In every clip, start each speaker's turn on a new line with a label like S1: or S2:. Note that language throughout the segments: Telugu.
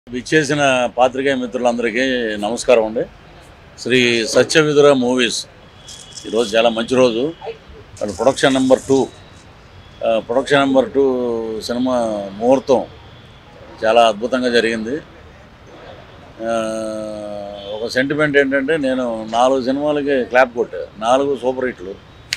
S1: విచ్చేసిన పాత్రికేయ మిత్రులందరికీ నమస్కారం అండి శ్రీ సత్యవిదుర మూవీస్ ఈరోజు చాలా మంచి రోజు అది ప్రొడక్షన్ నెంబర్ టూ ఆ, ప్రొడక్షన్ నెంబర్ టూ సినిమా ముహూర్తం చాలా అద్భుతంగా జరిగింది ఆ, ఒక సెంటిమెంట్ ఏంటంటే నేను నాలుగు సినిమాలకి క్లాప్ కొట్టా నాలుగు సూపర్ హిట్లు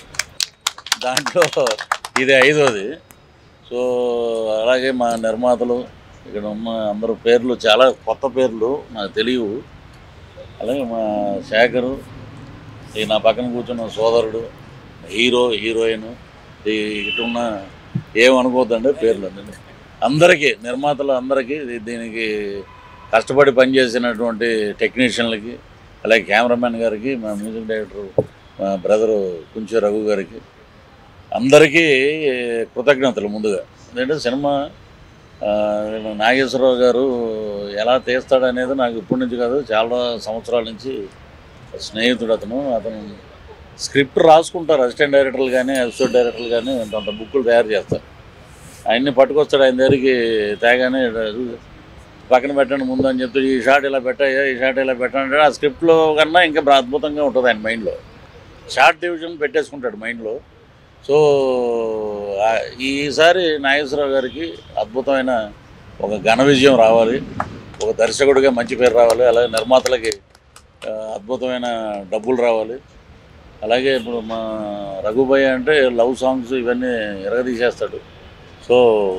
S1: దాంట్లో ఇది ఐదోది సో అలాగే మా నిర్మాతలు ఇక్కడ ఉన్న అందరూ పేర్లు చాలా కొత్త పేర్లు నాకు తెలియవు అలాగే మా శేఖరు ఈ నా పక్కన కూర్చున్న సోదరుడు హీరో హీరోయిన్ ఈ ఇటున్న ఏమనుకోవద్దండి పేర్లు అన్నీ అందరికీ నిర్మాతలు అందరికీ దీ- దీనికి కష్టపడి పనిచేసినటువంటి టెక్నీషియన్లకి అలాగే కెమెరామెన్ గారికి మా మ్యూజిక్ డైరెక్టర్ మా బ్రదరు కుంచె రఘు గారికి అందరికీ కృతజ్ఞతలు ముందుగా ఎందుకంటే సినిమా ఆ, నాగేశ్వరరావు గారు ఎలా తీస్తాడనేది నాకు ఇప్పటి నుంచి కాదు చాలా సంవత్సరాల నుంచి స్నేహితుడు అతను అతను స్క్రిప్ట్ రాసుకుంటారు అసిస్టెంట్ డైరెక్టర్లు కానీ అసిస్టెంట్ డైరెక్టర్లు కానీ అంత బుక్కులు తయారు చేస్తారు ఆయన్ని పట్టుకొస్తాడు ఆయన దగ్గరికి తేగానే పక్కన పెట్టండి ముందు అని చెప్తే ఈ షాట్ ఇలా పెట్టాయా ఈ షాట్ ఇలా పెట్టండి ఆ స్క్రిప్ట్లో కన్నా ఇంకా బ్ర- అద్భుతంగా ఉంటుంది ఆయన మైండ్లో షార్ట్ డివిజన్ పెట్టేసుకుంటాడు మైండ్లో సో ఆ, ఈసారి నాగేశ్వరరావు గారికి అద్భుతమైన ఒక ఘన విజయం రావాలి ఒక దర్శకుడిగా మంచి పేరు రావాలి అలాగే నిర్మాతలకి ఆ, అద్భుతమైన డబ్బులు రావాలి అలాగే ఇప్పుడు మా రఘుభయ్య అంటే లవ్ సాంగ్స్ ఇవన్నీ ఎరగదీసేస్తాడు సో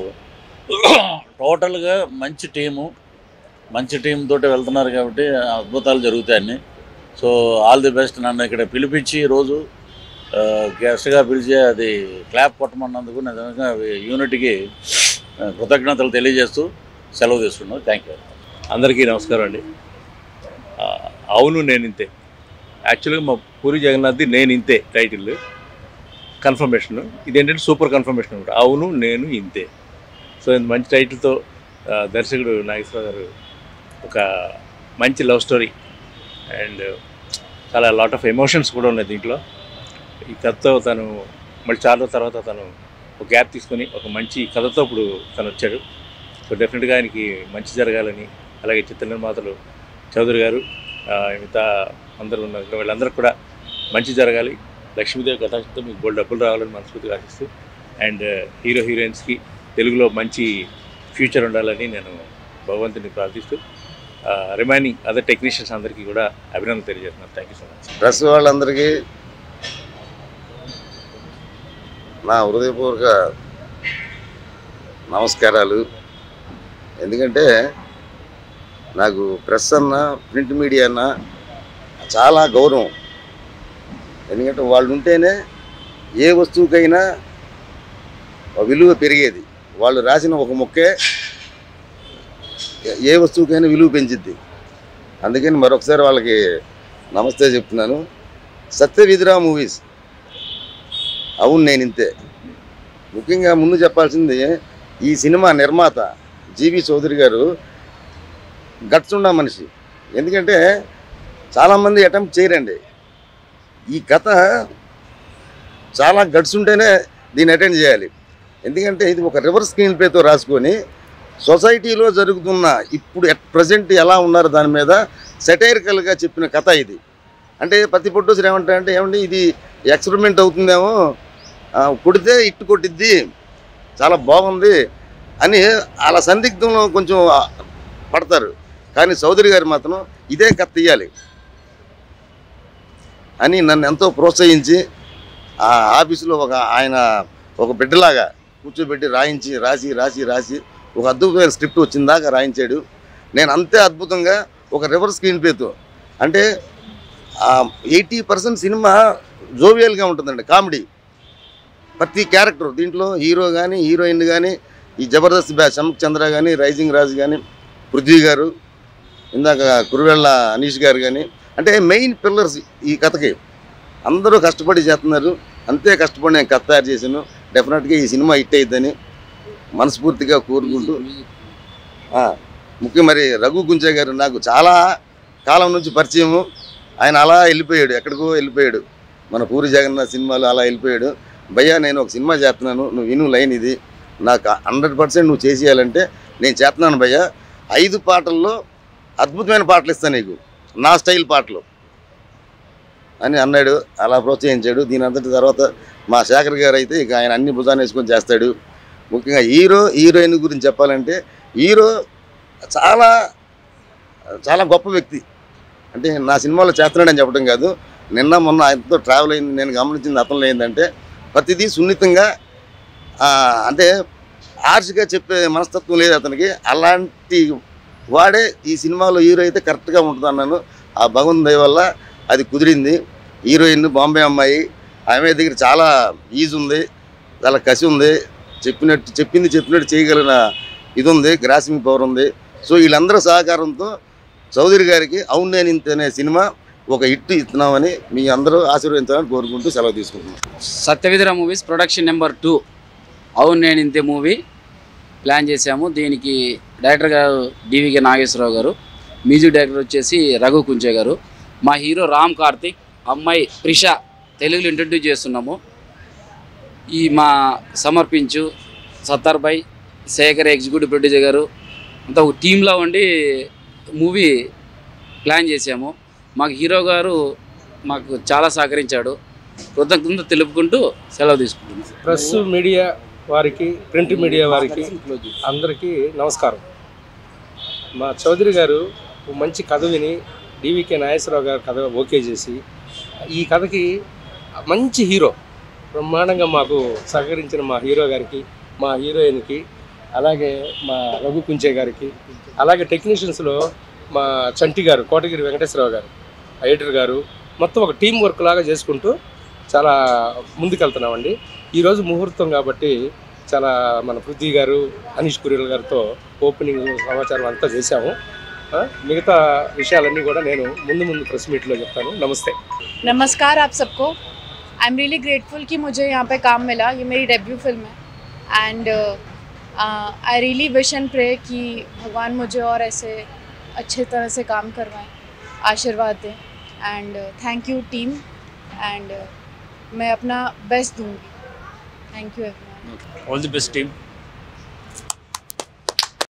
S1: టోటల్గా మంచి టీము మంచి టీం తోటి వెళ్తున్నారు కాబట్టి అద్భుతాలు జరుగుతాయి అన్నీ సో ఆల్ ది బెస్ట్ నన్ను ఇక్కడ పిలిపించి ఈరోజు ఆ, గెస్ట్గా పిలిచి అది క్లాప్ కొట్టమన్నందుకు నిజంగా యూనిట్కి ఆ, కృతజ్ఞతలు తెలియజేస్తూ సెలవు తీసుకున్నాను థ్యాంక్ యూ
S2: అందరికీ నమస్కారం అండి ఆ, అవును నేను ఇంతే యాక్చువల్గా మా పూరి జగన్నాథ్ది నేను ఇంతే టైటిల్ కన్ఫర్మేషన్ ఇదేంటంటే సూపర్ కన్ఫర్మేషన్ అనమాట అవును నేను ఇంతే సో ఇంత మంచి టైటిల్తో ఆ, దర్శకుడు నాగేశ్వర గారు ఒక మంచి లవ్ స్టోరీ అండ్ చాలా లాట్ ఆఫ్ ఎమోషన్స్ కూడా ఉన్నాయి దీంట్లో ఈ కథతో తను మళ్ళీ చాలా రోజుల తర్వాత తను ఒక గ్యాప్ తీసుకొని ఒక మంచి కథతో ఇప్పుడు తను వచ్చాడు సో డెఫినెట్గా ఆయనకి మంచి జరగాలని అలాగే చిత్ర నిర్మాతలు చౌదరి గారు ఆ, మిగతా అందరూ ఉన్నారు వీళ్ళందరూ కూడా మంచి జరగాలి లక్ష్మీదేవి కథాంశంతో మీకు బోల్డ్ డబ్బులు రావాలని మనస్ఫూర్తిగా ఆశిస్తూ అండ్ హీరో హీరోయిన్స్కి తెలుగులో మంచి ఫ్యూచర్ ఉండాలని నేను భగవంతుని ప్రార్థిస్తూ రిమైనింగ్ అదర్ టెక్నీషియన్స్ అందరికీ కూడా అభినందన తెలియజేస్తున్నాను thank you so much
S3: press వాళ్ళందరికీ నా హృదయపూర్వక నమస్కారాలు ఎందుకంటే నాకు ప్రెస్ అన్న ప్రింట్ మీడియా అన్న చాలా గౌరవం ఎందుకంటే వాళ్ళు ఉంటేనే ఏ వస్తువుకైనా ఒక విలువ పెరిగేది వాళ్ళు రాసిన ఒక మొక్కే ఏ వస్తువుకైనా విలువ పెంచిద్ది అందుకని మరొకసారి వాళ్ళకి నమస్తే చెప్తున్నాను సత్యవిధిరా మూవీస్ అవును నేను ఇంతే ముఖ్యంగా ముందు చెప్పాల్సింది ఈ సినిమా నిర్మాత జీవి చౌదరి గారు గట్స్ ఉన్న మనిషి ఎందుకంటే చాలామంది అటెంప్ట్ చేయరండి ఈ కథ చాలా గట్స్ ఉంటేనే దీన్ని అటెండ్ చేయాలి ఎందుకంటే ఇది ఒక రివర్స్ స్క్రీన్ ప్లేతో రాసుకొని సొసైటీలో జరుగుతున్న ఇప్పుడు ఎట్ ప్రజెంట్ ఎలా ఉన్నారు దాని మీద సెటైరికల్గా చెప్పిన కథ ఇది అంటే ప్రతి ప్రొడ్యూసర్ ఏమంటారంటే ఏమండి ఇది ఎక్స్పెరిమెంట్ అవుతుందేమో ఆ, కొడితే ఇట్టు కొట్టిద్ది చాలా బాగుంది అని అలా సందిగ్ధంలో కొంచెం ఆ, పడతారు కానీ చౌదరి గారు మాత్రం ఇదే కథ తీయాలి అని నన్ను ఎంతో ప్రోత్సహించి ఆ ఆఫీసులో ఒక ఆయన ఒక బిడ్డలాగా కూర్చోబెట్టి రాయించి రాసి రాసి రాసి ఒక అద్భుతమైన స్క్రిప్ట్ వచ్చిందాకా రాయించాడు నేను అంతే అద్భుతంగా ఒక రివర్స్ స్క్రీన్ ప్లేతో అంటే ఎయిటీ పర్సెంట్ సినిమా జోవియల్గా ఉంటుందండి కామెడీ ప్రతి క్యారెక్టర్ దీంట్లో హీరో కానీ హీరోయిన్ కానీ ఈ జబర్దస్త్ బ్యాచ్ అమ్మక్ చంద్ర కానీ రైజింగ్ రాజు కానీ పృథ్వీ గారు ఇందాక కురువెళ్ళ అనీష్ గారు కానీ అంటే మెయిన్ పిల్లర్స్ ఈ కథకి అందరూ కష్టపడి చేస్తున్నారు అంతే కష్టపడి నేను కథ తయారు చేశాను డెఫినెట్గా ఈ సినిమా హిట్ అయిద్దని మనస్ఫూర్తిగా కోరుకుంటూ ఆ, ముఖ్య మరి రఘు గుంజే గారు నాకు చాలా కాలం నుంచి పరిచయము ఆయన అలా వెళ్ళిపోయాడు ఎక్కడికో వెళ్ళిపోయాడు మన పూరి జగన్నాథ్ సినిమాలు అలా వెళ్ళిపోయాడు భయ్యా నేను ఒక సినిమా చేస్తున్నాను నువ్వు విను లైన్ ఇది నాకు హండ్రెడ్ పర్సెంట్ నువ్వు చేసేయాలంటే నేను చేస్తున్నాను భయ్యా ఐదు పాటల్లో అద్భుతమైన పాటలు ఇస్తాను నీకు నా స్టైల్ పాటలు అని అన్నాడు అలా ప్రోత్సహించాడు దీని అంతటి తర్వాత మా శేఖర్ గారు అయితే ఇక ఆయన అన్ని భుజాన్ని వేసుకొని చేస్తాడు ముఖ్యంగా హీరో హీరోయిన్ గురించి చెప్పాలంటే హీరో చాలా చాలా గొప్ప వ్యక్తి అంటే నా సినిమాలో చేస్తున్నాడని చెప్పడం కాదు నిన్న మొన్న ఆయనతో ట్రావెల్ అయింది నేను గమనించింది అతనిలో ఏంటంటే ప్రతిదీ సున్నితంగా ఆ, అంటే హార్ష్గా చెప్పే మనస్తత్వం లేదు అతనికి అలాంటి వాడే ఈ సినిమాలో హీరో అయితే కరెక్ట్గా ఉంటుంది అన్నాను ఆ భగవంతు దయ వల్ల అది కుదిరింది హీరోయిన్ బాంబే అమ్మాయి ఆమె దగ్గర చాలా ఈజ్ ఉంది చాలా కసి ఉంది చెప్పినట్టు చెప్పింది చెప్పినట్టు చేయగలిగిన ఇది ఉంది గ్రాసింగ్ పవర్ ఉంది సో వీళ్ళందరూ సహకారంతో చౌదరి గారికి అవును నేను ఇంత అనే సినిమా ఒక హిట్ ఇస్తున్నామని మీ అందరూ ఆశీర్వదించాలని కోరుకుంటూ సెలవు తీసుకుంటున్నాను
S4: Satyavidhura movies production number two అవును నేను ఇంతే మూవీ ప్లాన్ చేశాము దీనికి డైరెక్టర్ గారు డివికే నాగేశ్వరరావు గారు మ్యూజిక్ డైరెక్టర్ వచ్చేసి రఘు కుంచే గారు మా హీరో రామ్ కార్తిక్ అమ్మాయి ప్రిష తెలుగులో ఇంట్రడ్యూస్ చేస్తున్నాము ఈ మా సమర్పించు సత్తార్ భాయ్ శేఖర్ ఎగ్జిక్యూటివ్ ప్రొడ్యూసర్ గారు అంతా ఒక టీంలో ఉండి మూవీ ప్లాన్ చేశాము మాకు హీరో గారు మాకు చాలా సహకరించాడు కృతజ్ఞత తెలుపుకుంటూ సెలవు తీసుకుంటున్నాం
S5: ప్రెస్ మీడియా వారికి ప్రింట్ మీడియా వారికి అందరికీ నమస్కారం మా చౌదరి గారు ఓ మంచి కథ విని డివికే నాగేశ్వరరావు గారు కథ ఓకే చేసి ఈ కథకి మంచి హీరో బ్రహ్మాండంగా మాకు సహకరించిన మా హీరో గారికి మా హీరోయిన్కి అలాగే మా రఘు కుంచే గారికి అలాగే టెక్నీషియన్స్లో మా చంటి గారు కోటగిరి వెంకటేశ్వరరావు గారు ఎడిటర్ గారు మొత్తం ఒక టీం వర్క్ లాగా చేసుకుంటూ చాలా ముందుకెళ్తున్నామండి ఈరోజు ముహూర్తం కాబట్టి చాలా మన పృథ్వీ గారు అనీష్ కురియల్ గారితో ఓపెనింగ్ సమాచారం అంతా చేశాము ఆ, మిగతా విషయాలన్నీ కూడా నేను ముందు ముందు ప్రెస్ మీట్లో చెప్తాను నమస్తే
S6: नमस्कार आप सबको आई एम रियली ग्रेटफुल कि मुझे यहाँ पे काम मिला ये मेरी डेब्यू फिल्म है and I really wish and pray कि भगवान मुझे और ऐसे अच्छे तरह से काम करवाएं आशीर्वाद दें and thank you team and मैं अपना बेस्ट दूंगी thank you everyone
S7: all the best team